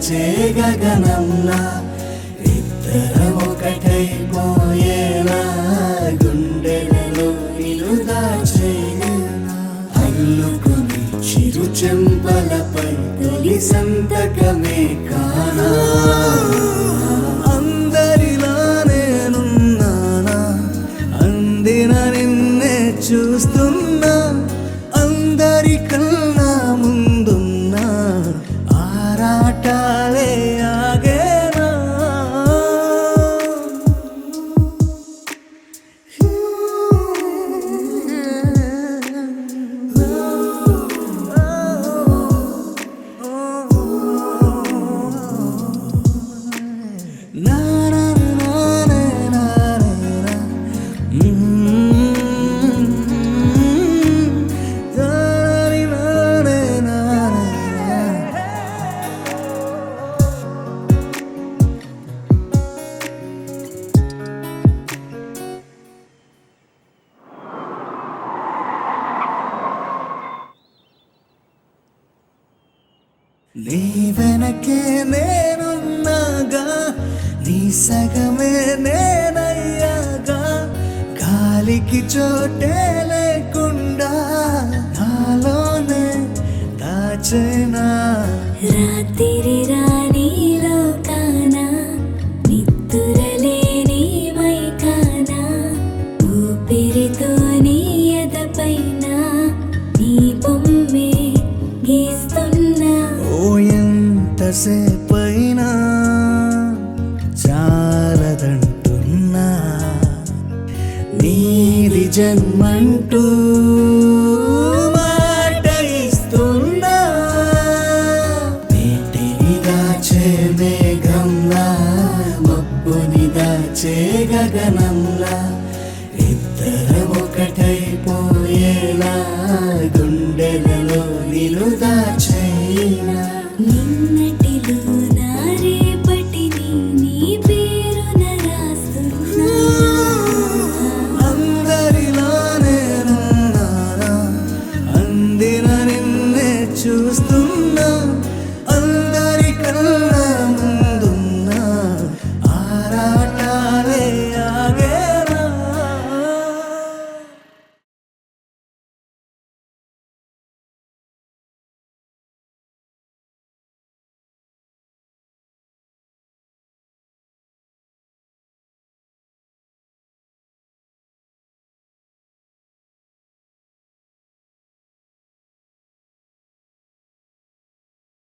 దాచే గగనంలా ఇద్దరం ఒకటైపోయేలా గుండెలలో నిలు దాచేనా అల్లుకుని చిరు చెంపలపై తొలి సంతకమే కానా అందరిలా నేనున్నానా అందిన నిన్నే చూస్తున్నా అందరికన్నా ముందున్నా ఆరాటాలే ఆగేనా నా నా నా నా నా నా మ్మ్. నా నా నా నా నా. నీ వెనకే నేనున్నాగా నీ సగమే నేనయ్యాగా గాలికి చోటే లేకుండా నాలోనే దాచేనా రాత్రి రాణి లోకాన నిద్దురలేని మైకాన ఊపిరితో నీ ఎదపైన నీ బొమ్మే గీస్తున్నా ఓ ఎంతసేపైనా చాలదంటున్నా నీది జన్మంటూ